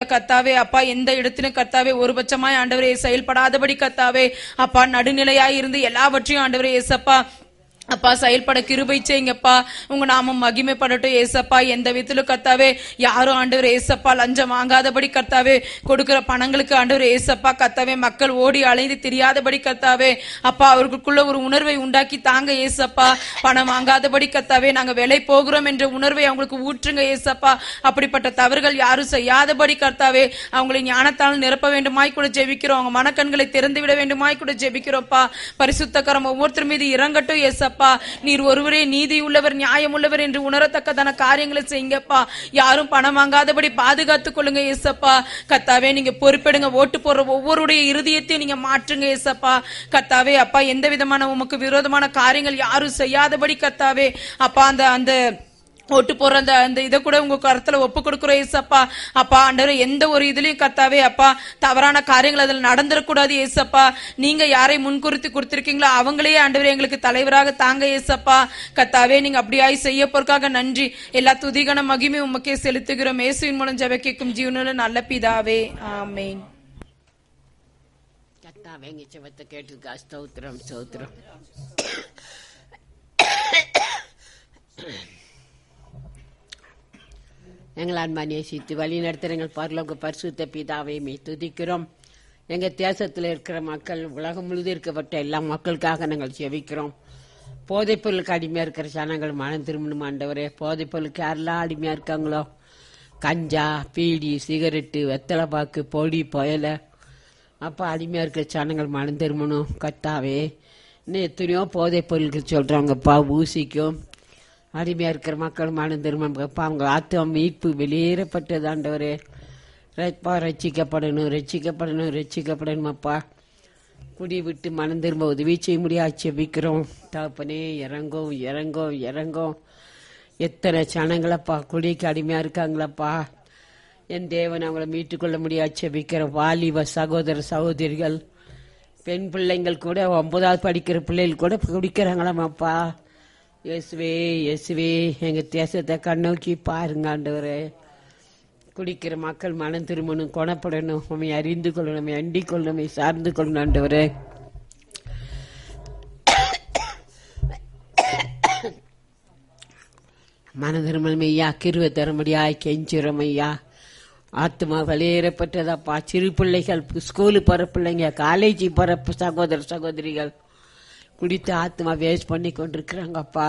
கத்தாவே அப்பா எந்த இடத்திலும் கத்தாவே ஒரு பட்சமாய் ஆண்டவரே செயல்படாதபடி கத்தாவே அப்பா நடுநிலையாய் இருந்து எல்லாவற்றையும் ஆண்டவரே ஏசப்பா அப்பா செயல்பட கிருபை செய்யுங்கப்பா உங்க நாமம் மகிமைப்படட்டும் ஏசப்பா எந்த விதத்திலும் கத்தாவே யாரும் ஆண்டவர் ஏசப்பா லஞ்சம் வாங்காதபடி கத்தாவே கொடுக்கிற பணங்களுக்கு ஆண்டவர் ஏசப்பா கத்தாவே மக்கள் ஓடி அலைந்து தெரியாதபடி கத்தாவே அப்பா அவர்களுக்குள்ள ஒரு உணர்வை உண்டாக்கி தாங்க ஏசப்பா பணம் வாங்காதபடி கத்தாவே நாங்க விலை போகிறோம் என்ற உணர்வை அவங்களுக்கு ஊற்றுங்க ஏசப்பா அப்படிப்பட்ட தவறுகள் யாரும் செய்யாதபடி கர்த்தாவே அவங்களை ஞானத்தால் நிரப்ப வேண்டுமாய் கூட ஜெபிக்கிறோம் அவங்க மனக்கண்களை திறந்து விட வேண்டுமாய் கூட ஜெபிக்கிறோம்ப்பா பரிசுத்தக்கரம் ஒவ்வொருத்தர் மீது இறங்கட்டும் ஏசப்பா நீர் ஒருவரே நீதி உள்ளவர் நியாயம் உள்ளவர் என்று உணரத்தக்கதான காரியங்களை செய்யுங்கப்பா யாரும் பணம் வாங்காதபடி பாதுகாத்துக் கொள்ளுங்க ஏசப்பா கத்தாவே நீங்க பொறுப்பெடுங்க ஓட்டு போடுற ஒவ்வொருடைய இருதயத்தையும் நீங்க மாற்றுங்க ஏசப்பா கத்தாவே அப்பா எந்த விதமான உமக்கு விரோதமான காரியங்கள் யாரும் செய்யாதபடி கத்தாவே அப்பா அந்த அந்த ஓட்டு போற அந்த அந்த இதை கூட உங்க கருத்துல ஒப்பு கொடுக்குறோம் ஏசப்பா அப்பா ஆண்டவரே எந்த ஒரு இதுலயும் கத்தாவே அப்பா தவறான காரியங்கள் அதுல நடந்துடக்கூடாது ஏசப்பா நீங்க யாரை முன்குறித்து கொடுத்திருக்கீங்களோ அவங்களே ஆண்டவரே எங்களுக்கு தலைவராக தாங்க ஏசப்பா கத்தாவே நீங்க அப்படியாய் செய்ய போறதுக்காக நன்றி எல்லா துதிகன மகிமை உமக்கே செலுத்துகிறோம் இயேசுவின் மூலம் ஜெப கேட்கும் ஜீவனுள்ள நல்ல பிதாவே ஆமென் கத்தாவே எங்க செவத்தை கேட்டிருக்கா ஸ்தோத்திரம் ஸ்தோத்திரம் எங்கள் அன்பா நேசித்து வழி நடத்துகிற எங்கள் பரலோக பரிசுத்த பிதாவை மீ துதிக்கிறோம் எங்க தேசத்தில் இருக்கிற மக்கள் உலகம் முழுதும் இருக்கப்பட்ட எல்லா மக்களுக்காக நாங்கள் செபிக்கிறோம் போதைப் பொருளுக்கு அடிமையா இருக்கிற ஜனங்கள் மனம் திரும்பணும் ஆண்டவரே போதைப் பொருளுக்கு யாரெல்லாம் அடிமையா இருக்காங்களோ கஞ்சா பீடி சிகரெட்டு வெத்தலை பாக்கு பொடி புயலை அப்போ அடிமையா இருக்கிற ஜனங்கள் மனம் திரும்பணும் கத்தாவே இன்னும் எத்தனையோ போதைப் பொருளுக்கு சொல்றாங்கப்பா ஊசிக்கும் அடிமையா இருக்கிற மக்கள் மனம் திரும்பப்பா அவங்க ஆத்துவ மீட்பு வெளியேறப்பட்டது ஆண்டவரே ரப்பா ரட்சிக்கப்படணும் ரட்சிக்கப்படணும் ரட்சிக்கப்படணும் அப்பா குடி விட்டு மனம் திரும்ப உதவி செய்ய முடியாது செபிக்கிறோம் தகப்பனே இறங்கும் இறங்கும் இறங்கும் எத்தனை சனங்களப்பா குடிக்கு அடிமையா இருக்காங்களப்பா என் தேவன் அவங்கள மீட்டுக்கொள்ள முடியாது செபிக்கிற வாலிப சகோதர சகோதரிகள் பெண் பிள்ளைங்கள் கூட ஒன்பதாவது படிக்கிற பிள்ளைகள் கூட குடிக்கிறாங்களாமாப்பா இயேசுவே இயேசுவே எங்க தேசத்தை கண்ணோக்கி பாருங்க ஆண்டவரே குடிக்கிற மக்கள் மனம் திரும்பணும் குணப்படணும் உண்மை அறிந்து கொள்ளணும் உம்மை அண்டிக் கொள்ளணும் உம்மை சார்ந்து கொள்ளணும் ஆண்டவரே மன திருமல் ஐயா கிருவ தரும்படியாய் கெஞ்சிரம் ஐயா ஆத்மா வெளியேறப்பட்டதப்பா சிறு பிள்ளைகள் ஸ்கூலு போற பிள்ளைங்க காலேஜ் போற சகோதர சகோதரிகள் குடித்து ஆத்மா வேஸ்ட் பண்ணி கொண்டிருக்கிறாங்கப்பா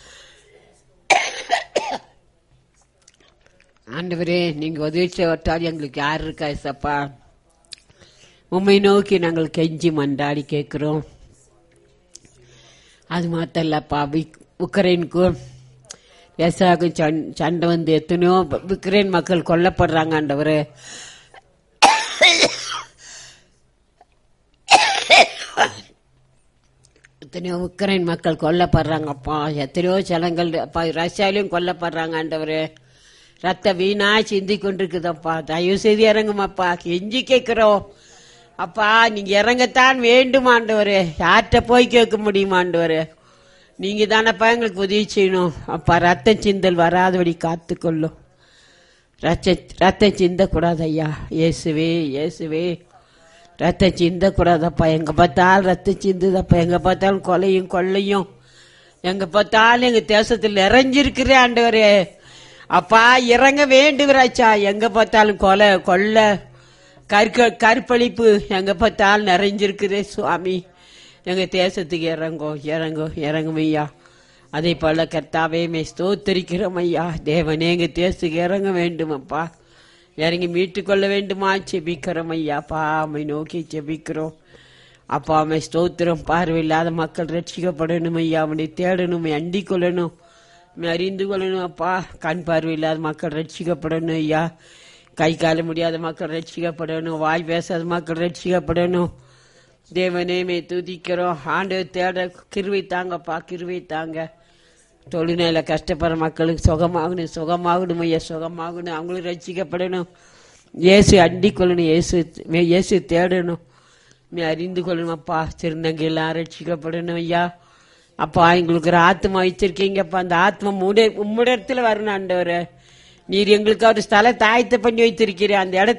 ஆண்டவரே நீங்க உதவி செய்வட்டால் எங்களுக்கு யார் இருக்கா சப்பா உண்மை நோக்கி நாங்கள் கெஞ்சி மண்டாடி கேட்கிறோம் அது மாத்திரம் இல்லப்பா விக்- உக்ரைனுக்கும் ரஷ்யாவுக்கும் சண்- சண்டை வந்து எத்தனையோ ப- உக்ரைன் மக்கள் கொல்லப்படுறாங்க ஆண்டவரே எத்தனையோ உக்ரைன் மக்கள் கொல்லப்படுறாங்கப்பா எத்தனையோ ஜனங்கள் அப்பா ரஷ்யாலையும் கொல்லப்படுறாங்க ஆண்டவரே ரத்த வீணா சிந்தி கொண்டிருக்குதப்பா தயவு செய்து இறங்குமாப்பா கெஞ்சி கேட்கிறோம் அப்பா நீங்க இறங்கத்தான் வேண்டும் ஆண்டவரே யார்கிட்ட போய் கேட்க முடியுமா ஆண்டவரே நீங்க தானப்பா எங்களுக்கு உதவி செய்யணும் அப்பா ரத்த சிந்தல் வராதபடி காத்துக்கொள்ளும் ரத்த ரத்தம் சிந்தக்கூடாது ஐயா இயேசுவே இயேசுவே ரத்தம் சிந்தக்கூடாதப்பா எங்க பார்த்தாலும் ரத்தம் சிந்துதப்பா எங்க பார்த்தாலும் கொலையும் கொள்ளையும் எங்க பார்த்தாலும் எங்க தேசத்தில் நிறைஞ்சிருக்கிறே ஆண்டவரே அப்பா இறங்க வேண்டுகிறாச்சா எங்க பார்த்தாலும் கொலை கொள்ளை கற்க கற்பழிப்பு எங்க பார்த்தாலும் நிறைஞ்சிருக்குதே சுவாமி எங்க தேசத்துக்கு இறங்கோ இறங்கோ இறங்கும் ஐயா அதே போல கர்த்தாவே மே ஸ்தோத்தரிக்கிறோம் ஐயா தேவனே எங்க தேசத்துக்கு இறங்க வேண்டும் அப்பா இறங்கி மீட்டுக்கொள்ள வேண்டுமா செபிக்கிறோம் ஐயா அப்பா அம்மை நோக்கி செபிக்கிறோம் அப்பா அம்மை ஸ்தோத்திரம் பார்வையில்லாத மக்கள் ரட்சிக்கப்படணும் ஐயா அவனை தேடணும் அண்டிக் கொள்ளணும் உம்மை அறிந்து கொள்ளணும் அப்பா கண் பார்வை இல்லாத மக்கள் ரட்சிக்கப்படணும் ஐயா கை கால முடியாத மக்கள் ரட்சிக்கப்படணும் வாய் பேசாத மக்கள் ரட்சிக்கப்படணும் தேவனே மே துதிக்கிறோம் ஆண்டு தேட கிருவை தாங்கப்பா கிருவை தாங்க தொழில்நிலை கஷ்டப்படுற மக்களுக்கு சுகமாகணும் சுகமாகணும் ஐயா சுகமாகணும் அவங்களும் ரட்சிக்கப்படணும் இயேசு அண்டிக் கொள்ளணும் இயேசு இயேசு தேடணும் நீ அறிந்து கொள்ளணும் அப்பா திருநங்கை எல்லாம் ரட்சிக்கப்படணும் ஐயா அப்பா எங்களுக்கு ஒரு ஆத்மா வச்சிருக்கீங்கப்பா அந்த ஆத்மா உம்முடைய உம்முடைய இடத்துல வரணும் ஆண்டவரே நீர் எங்களுக்கு ஒரு ஸ்தலத்தை ஆயத்த பண்ணி வைத்திருக்கிறேன் அந்த இடத்துல